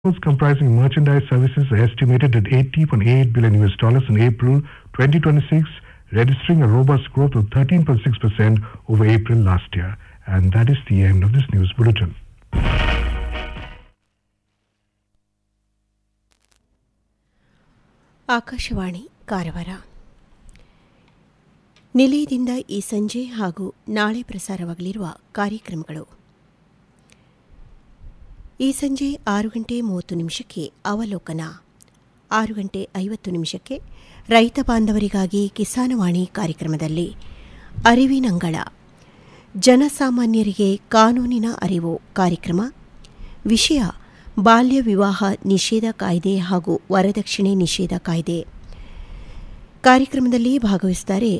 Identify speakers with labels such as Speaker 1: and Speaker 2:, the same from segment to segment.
Speaker 1: Exports comprising merchandise services are estimated at 80.8 billion US dollars in April 2026, registering a robust growth of 13.6% over April last year. And that is the end of this news bulletin.
Speaker 2: Akashvani Karwar ನಿಲಯದಿಂದ ಈ ಸಂಜೆ ಹಾಗೂ ನಾಳೆ ಪ್ರಸಾರವಾಗಲಿರುವ ಕಾರ್ಯಕ್ರಮಗಳು ಈ ಸಂಜೆ ಆರು ಗಂಟೆ ಮೂವತ್ತು ನಿಮಿಷಕ್ಕೆ ಅವಲೋಕನ ಆರು ಗಂಟೆ ಐವತ್ತು ನಿಮಿಷಕ್ಕೆ ರೈತ ಬಾಂಧವರಿಗಾಗಿ ಕಿಸಾನವಾಣಿ ಕಾರ್ಯಕ್ರಮದಲ್ಲಿ ಅರಿವಿನಂಗಳ ಜನಸಾಮಾನ್ಯರಿಗೆ ಕಾನೂನಿನ ಅರಿವು ಕಾರ್ಯಕ್ರಮ ವಿಷಯ ಬಾಲ್ಯ ವಿವಾಹ ನಿಷೇಧ ಕಾಯ್ದೆ ಹಾಗೂ ವರದಕ್ಷಿಣೆ ನಿಷೇಧ ಕಾಯ್ದೆ ಕಾರ್ಯಕ್ರಮದಲ್ಲಿ ಭಾಗವಹಿಸುತ್ತಾರೆ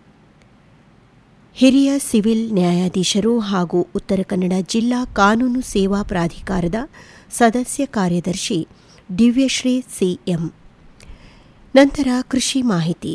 Speaker 2: ಹಿರಿಯ ಸಿವಿಲ್ ನ್ಯಾಯಾಧೀಶರು ಹಾಗೂ ಉತ್ತರ ಕನ್ನಡ ಜಿಲ್ಲಾ ಕಾನೂನು ಸೇವಾ ಪ್ರಾಧಿಕಾರದ ಸದಸ್ಯ ಕಾರ್ಯದರ್ಶಿ ದಿವ್ಯಶ್ರೀ ಸಿಎಂ ನಂತರ ಕೃಷಿ ಮಾಹಿತಿ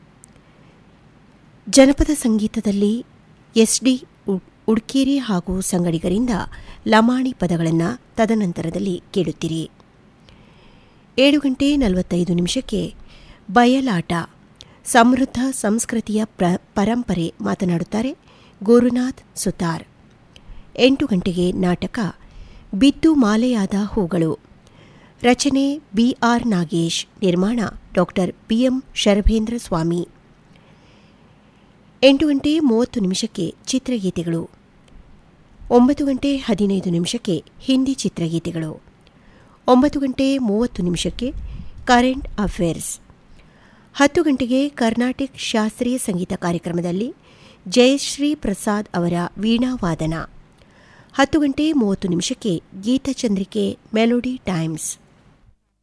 Speaker 2: ಜನಪದ ಸಂಗೀತದಲ್ಲಿ ಎಸ್ಡಿ ಉಡ್ಕೇರಿ ಹಾಗೂ ಸಂಗಡಿಗರಿಂದ ಲಮಾಣಿ ಪದಗಳನ್ನು ತದನಂತರದಲ್ಲಿ ಕೇಳುತ್ತೀರಿ ಏಳು ಗಂಟೆ ನಲವತ್ತೈದು ನಿಮಿಷಕ್ಕೆ ಬಯಲಾಟ ಸಮೃದ್ಧ ಸಂಸ್ಕೃತಿಯ ಪ್ರ ಪರಂಪರೆ ಮಾತನಾಡುತ್ತಾರೆ ಗುರುನಾಥ್ ಸುತಾರ್ ಎಂಟು ಗಂಟೆಗೆ ನಾಟಕ ಬಿದ್ದು ಮಾಲೆಯಾದ ಹೂಗಳು ರಚನೆ ಬಿಆರ್ ನಾಗೇಶ್ ನಿರ್ಮಾಣ ಡಾಕ್ಟರ್ ಪಿಎಂ ಶರಭೇಂದ್ರ ಸ್ವಾಮಿ ಎಂಟು ಗಂಟೆ ಮೂವತ್ತು ನಿಮಿಷಕ್ಕೆ ಚಿತ್ರಗೀತೆಗಳು ಒಂಬತ್ತು ಗಂಟೆ ಹದಿನೈದು ನಿಮಿಷಕ್ಕೆ ಹಿಂದಿ ಚಿತ್ರಗೀತೆಗಳು ಒಂಬತ್ತು ಗಂಟೆ ಮೂವತ್ತು ನಿಮಿಷಕ್ಕೆ ಕರೆಂಟ್ ಅಫೇರ್ಸ್ ಹತ್ತು ಗಂಟೆಗೆ ಕರ್ನಾಟಿಕ್ ಶಾಸ್ತ್ರೀಯ ಸಂಗೀತ ಕಾರ್ಯಕ್ರಮದಲ್ಲಿ ಜಯಶ್ರೀ ಪ್ರಸಾದ್ ಅವರ ವೀಣಾವಾದನ ಹತ್ತು ಗಂಟೆ ಮೂವತ್ತು ನಿಮಿಷಕ್ಕೆ ಗೀತಚಂದ್ರಿಕೆ ಮೆಲೋಡಿ ಟೈಮ್ಸ್